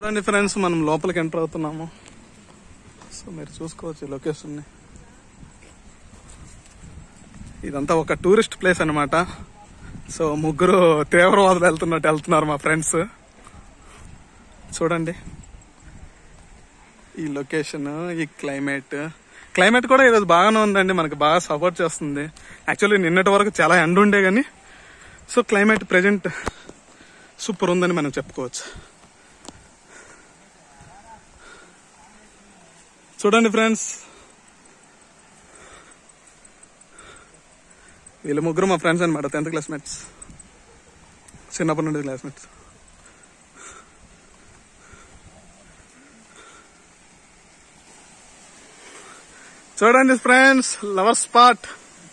చూడండి ఫ్రెండ్స్ మనం లోపలికి ఎంటర్ అవుతున్నాము సో మీరు చూసుకోవచ్చు ఈ లొకేషన్ ని ఇదంతా ఒక టూరిస్ట్ ప్లేస్ అన్నమాట సో ముగ్గురు తీవ్రవాదులు వెళ్తున్నట్టు వెళ్తున్నారు మా ఫ్రెండ్స్ చూడండి ఈ లొకేషన్ ఈ క్లైమేట్ క్లైమేట్ కూడా ఈరోజు బాగానే ఉందండి మనకి బాగా సపోర్ట్ చేస్తుంది యాక్చువల్లీ నిన్నటి వరకు చాలా ఎండ ఉండే కానీ సో క్లైమేట్ ప్రెజెంట్ సూపర్ ఉందని మనం చెప్పుకోవచ్చు చూడండి ఫ్రెండ్స్ వీళ్ళు ముగ్గురు మా ఫ్రెండ్స్ అనమాట టెన్త్ క్లాస్మేట్స్ చిన్నప్పటి నుండి క్లాస్మేట్స్ చూడండి ఫ్రెండ్స్ లవర్ స్పాట్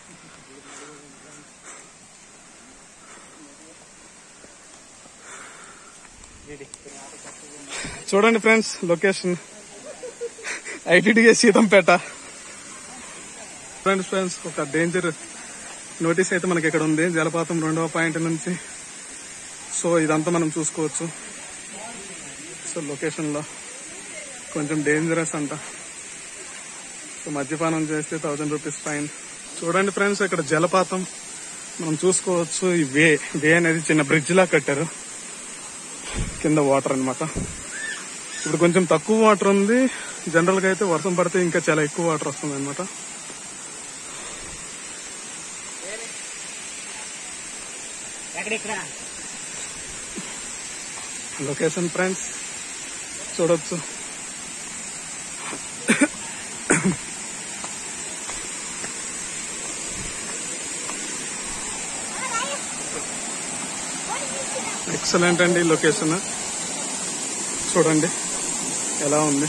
చూడండి friends location ITDA Seethampeta friends friends ఒక డేంజర్ నోటీస్ అయితే మనకి ఇక్కడ ఉంది జలపాతం రెండవ పాయింట్ నుంచి సో ఇదంతా మనం చూసుకోవచ్చు సో లొకేషన్ లో కొంచెం డేంజరస్ అంట సో మద్యపానం చేస్తే థౌజండ్ రూపీస్ ఫైన్ చూడండి ఫ్రెండ్స్ ఇక్కడ జలపాతం మనం చూసుకోవచ్చు ఈ వే వే అనేది చిన్న బ్రిడ్జ్ లా కట్టారు కింద వాటర్ అన్నమాట ఇప్పుడు కొంచెం తక్కువ వాటర్ ఉంది జనరల్ గా అయితే వర్షం పడితే ఇంకా చాలా ఎక్కువ వాటర్ వస్తుంది అనమాట ఎక్కడెక్కడ లొకేషన్ ఫ్రెండ్స్ చూడొచ్చు ఎక్సలెంట్ అండి లొకేషన్ చూడండి ఎలా ఉంది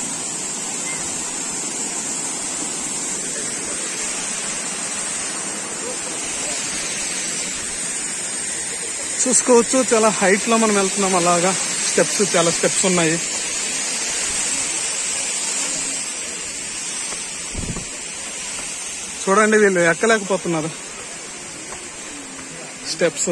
చూసుకోవచ్చు చాలా హైట్ లో మనం వెళ్తున్నాం అలాగా స్టెప్స్ చాలా స్టెప్స్ ఉన్నాయి చూడండి వీళ్ళు ఎక్కలేకపోతున్నారు steps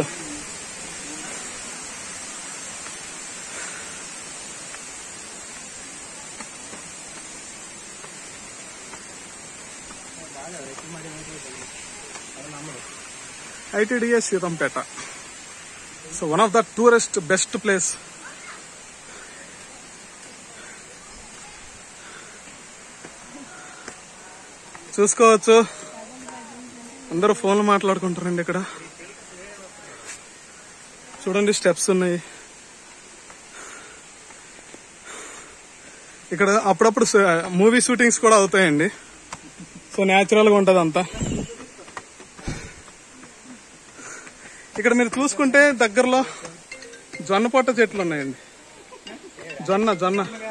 ITDA Seethampeta so one of the tourist best place చూసుకోవచ్చు అందరూ ఫోన్లు మాట్లాడుకుంటారండి ఇక్కడ చూడండి స్టెప్స్ ఉన్నాయి ఇక్కడ అప్పుడప్పుడు మూవీ షూటింగ్స్ కూడా అవుతాయండి సో న్యాచురల్ గా ఉంటది అంతా ఇక్కడ మీరు చూసుకుంటే దగ్గరలో జొన్న పొట్ట చెట్లు ఉన్నాయండి జొన్న జొన్న